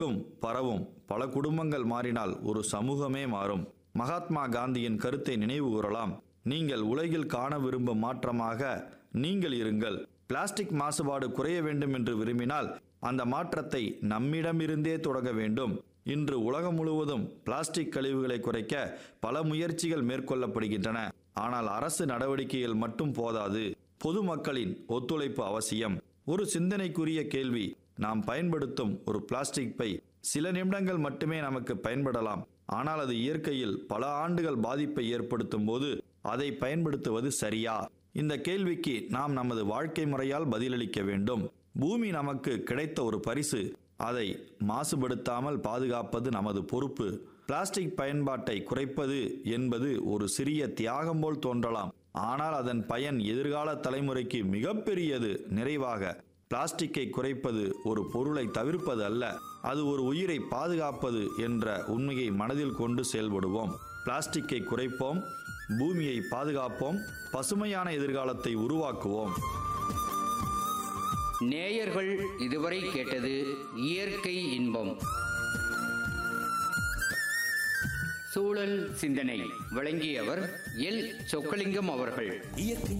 பரவும் பல குடும்பங்கள் மாறினால் ஒரு சமூகமே மாறும் மகாத்மா காந்தியின் கருத்தை நினைவு கூறலாம் நீங்கள் உலகில் காண விரும்பும் மாற்றமாக நீங்கள் இருங்கள் பிளாஸ்டிக் மாசுபாடு குறைய வேண்டும் என்று விரும்பினால் அந்த மாற்றத்தை நம்மிடமிருந்தே தொடங்க வேண்டும் இன்று உலகம் முழுவதும் பிளாஸ்டிக் கழிவுகளை குறைக்க பல முயற்சிகள் மேற்கொள்ளப்படுகின்றன ஆனால் அரசு நடவடிக்கைகள் மட்டும் போதாது பொதுமக்களின் ஒத்துழைப்பு அவசியம் ஒரு சிந்தனைக்குரிய கேள்வி நாம் பயன்படுத்தும் ஒரு பிளாஸ்டிக் பை சில நிமிடங்கள் மட்டுமே நமக்கு பயன்படலாம் ஆனால் அது இயற்கையில் பல ஆண்டுகள் பாதிப்பை ஏற்படுத்தும் போது அதை பயன்படுத்துவது சரியா இந்த கேள்விக்கு நாம் நமது வாழ்க்கை முறையால் பதிலளிக்க வேண்டும் பூமி நமக்கு கிடைத்த ஒரு பரிசு அதை மாசுபடுத்தாமல் பாதுகாப்பது நமது பொறுப்பு பிளாஸ்டிக் பயன்பாட்டை குறைப்பது என்பது ஒரு சிறிய தியாகம் போல் தோன்றலாம் ஆனால் அதன் பயன் எதிர்கால தலைமுறைக்கு மிகப்பெரியது நிறைவாக பிளாஸ்டிக்கை குறைப்பது ஒரு பொருளை தவிர்ப்பது அல்ல அது ஒரு உயிரை பாதுகாப்பது என்ற உண்மையை மனதில் கொண்டு செயல்படுவோம் பிளாஸ்டிக்கை குறைப்போம் பூமியை பாதுகாப்போம் பசுமையான எதிர்காலத்தை உருவாக்குவோம் நேயர்கள் இதுவரை கேட்டது இயற்கை இன்பம் சூழல் சிந்தனை வழங்கியவர் எல் சொக்கலிங்கம் அவர்கள் இயற்கை